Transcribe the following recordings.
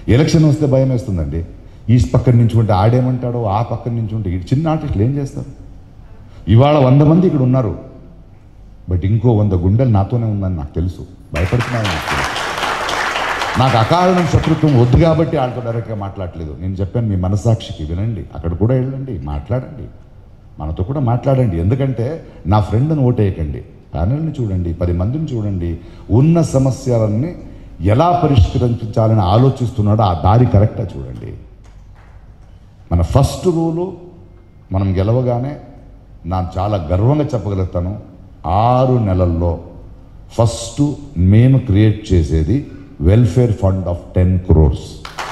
election వస్తే భయం వేస్తుందండి ఈ పక్కన నుంచి ఉంటే ఆడేమంటాడో ఆ పక్కన నుంచి ఉంటే ఈ చిన్న ఆర్టిస్టులు ఏం చేస్తారు ఇవాళ వంద మంది ఇక్కడ ఉన్నారు బట్ ఇంకో వంద గుండెలు నాతోనే ఉందని నాకు తెలుసు భయపడుతున్నాను నాకు తెలుసు నాకు అకారణం శత్రుత్వం వద్దు కాబట్టి వాళ్ళతో డైరెక్ట్గా మాట్లాడలేదు నేను చెప్పాను మీ మనసాక్షికి వినండి అక్కడ కూడా వెళ్ళండి మాట్లాడండి మనతో కూడా మాట్లాడండి ఎందుకంటే నా ఫ్రెండ్ని ఓటేయకండి ప్యానల్ని చూడండి పది మందిని చూడండి ఉన్న సమస్యలన్నీ ఎలా పరిష్కరించాలని ఆలోచిస్తున్నాడో ఆ దారి కరెక్టా చూడండి మన ఫస్ట్ రూలు మనం గెలవగానే நான் చాలా గర్వంగా చెప్పగలుగుతాను ఆరు నెలల్లో ఫస్ట్ మేము క్రియేట్ చేసేది welfare fund of ten crores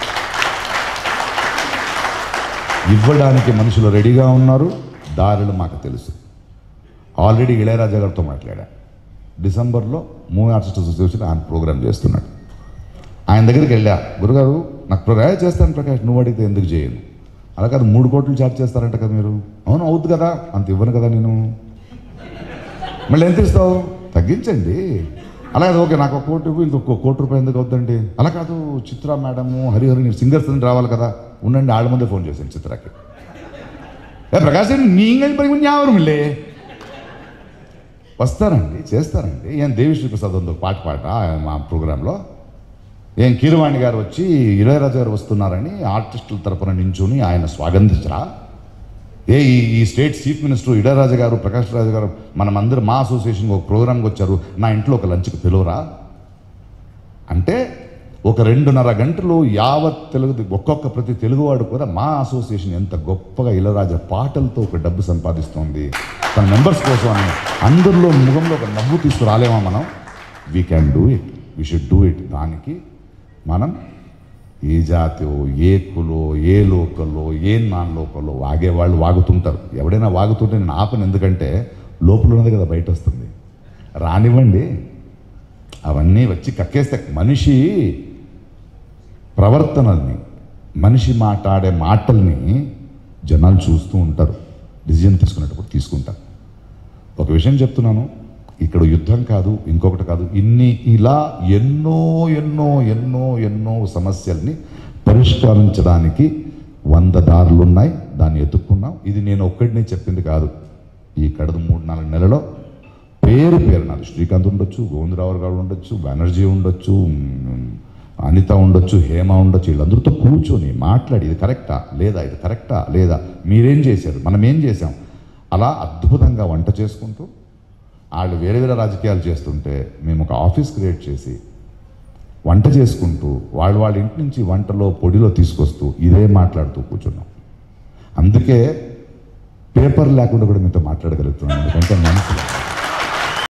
ఇవ్వడానికి మనుషులు రెడీగా ఉన్నారు దారులు మాకు తెలుసు ఆల్రెడీ ఇళయరాజా గారితో మాట్లాడా డిసెంబర్లో మూవీ ఆర్టిస్ట్ అసోసియేషన్ ఆయన ప్రోగ్రామ్ చేస్తున్నాడు ఆయన దగ్గరికి వెళ్ళా గురుగారు నాకు ప్రోగ్రామ్ చేస్తాను ప్రకాష్ నువ్వు అడిగితే ఎందుకు చేయను అలా కాదు మూడు కోట్లు చార్జ్ చేస్తారంట కదా మీరు అవును అవుద్ది కదా అంత ఇవ్వను కదా నేను మళ్ళీ ఎంత ఇస్తావు తగ్గించండి అలా కాదు ఓకే నాకు ఒక కోటి వీళ్ళకి ఒక కోటి రూపాయలు ఎందుకు అవుతుందండి అలా కాదు చిత్ర మేడము హరిహరి సింగర్స్ రావాలి కదా ఉండండి ఆళ్ళ ముందే ఫోన్ చేశాను చిత్రకి ఏ ప్రకాష్ நீங்கள் పని ஞாபகம் இல்லே వస్తారండి చేస్తారండి ఏం దేవిశ్రీ ప్రసాద్ ఉంది ఒక పాట పాట మా ప్రోగ్రాంలో ఏం కీరవాణి గారు వచ్చి ఇళయరాజు గారు వస్తున్నారని ఆర్టిస్టుల తరపున నించుని ఆయన స్వాగతించరా ఏ ఈ ఈ స్టేట్ చీఫ్ మినిస్టర్ ఇళయరాజు గారు ప్రకాష్ రాజు గారు మనమందరం మా అసోసియేషన్కి ఒక ప్రోగ్రామ్కి వచ్చారు నా ఇంట్లో ఒక లంచ్కి పిలువరా అంటే ఒక రెండున్నర గంటలు యావత్ తెలుగు ఒక్కొక్క ప్రతి తెలుగువాడు కూడా మా అసోసియేషన్ ఎంత గొప్పగా ఇళరాజా పాటలతో ఒక డబ్బు సంపాదిస్తోంది తన మెంబర్స్ కోసం అని అందరిలో ముఖంలో ఒక నవ్వు తీసుకురాలేమా మనం we can do it we should do it దానికి మనం ఏ జాతో ఏ కులో ఏ లోకల్లో ఏ నాన్ లోకల్లో వాగేవాళ్ళు వాగుతుంటారు ఎవడైనా వాగుతుంటే నేను ఆపను ఎందుకంటే లోపల ఉన్నది కదా బయట వస్తుంది రానివ్వండి అవన్నీ వచ్చి కక్కేస్తే మనిషి ప్రవర్తనల్ని మనిషి మాట్లాడే మాటల్ని జనాలు చూస్తూ ఉంటారు డిసిజన్ తీసుకునేటప్పుడు తీసుకుంటారు ఒక విషయం చెప్తున్నాను ఇక్కడ యుద్ధం కాదు ఇంకొకటి కాదు ఇన్ని ఇలా ఎన్నో ఎన్నో ఎన్నో ఎన్నో సమస్యల్ని పరిష్కరించడానికి వంద దారులు ఉన్నాయి దాన్ని ఎత్తుక్కున్నాం ఇది నేను ఒక్కడినే చెప్పింది కాదు ఈ కడదు మూడు నాలుగు నెలలో పేరు పేరు నాది శ్రీకాంత్ ఉండొచ్చు గోవిందరావు గారు ఉండొచ్చు బెనర్జీ ఉండొచ్చు మ్, అనిత ఉండొచ్చు హేమ ఉండొచ్చు వీళ్ళందరితో కూర్చొని మాట్లాడి ఇది కరెక్టా లేదా ఇది కరెక్టా లేదా మీరేం చేశారు మనం ఏం చేశాం అలా అద్భుతంగా వంట చేసుకుంటూ వాళ్ళు వేరే వేరే రాజకీయాలు చేస్తుంటే మేము ఒక ఆఫీస్ క్రియేట్ చేసి వంట చేసుకుంటూ వాళ్ళు వాళ్ళ ఇంటి నుంచి వంటలో పొడిలో తీసుకొస్తూ ఇదే మాట్లాడుతూ కూర్చున్నాం అందుకే పేపర్ లేకుండా కూడా మీతో మాట్లాడగలుగుతున్నాను ఎందుకంటే మనసులో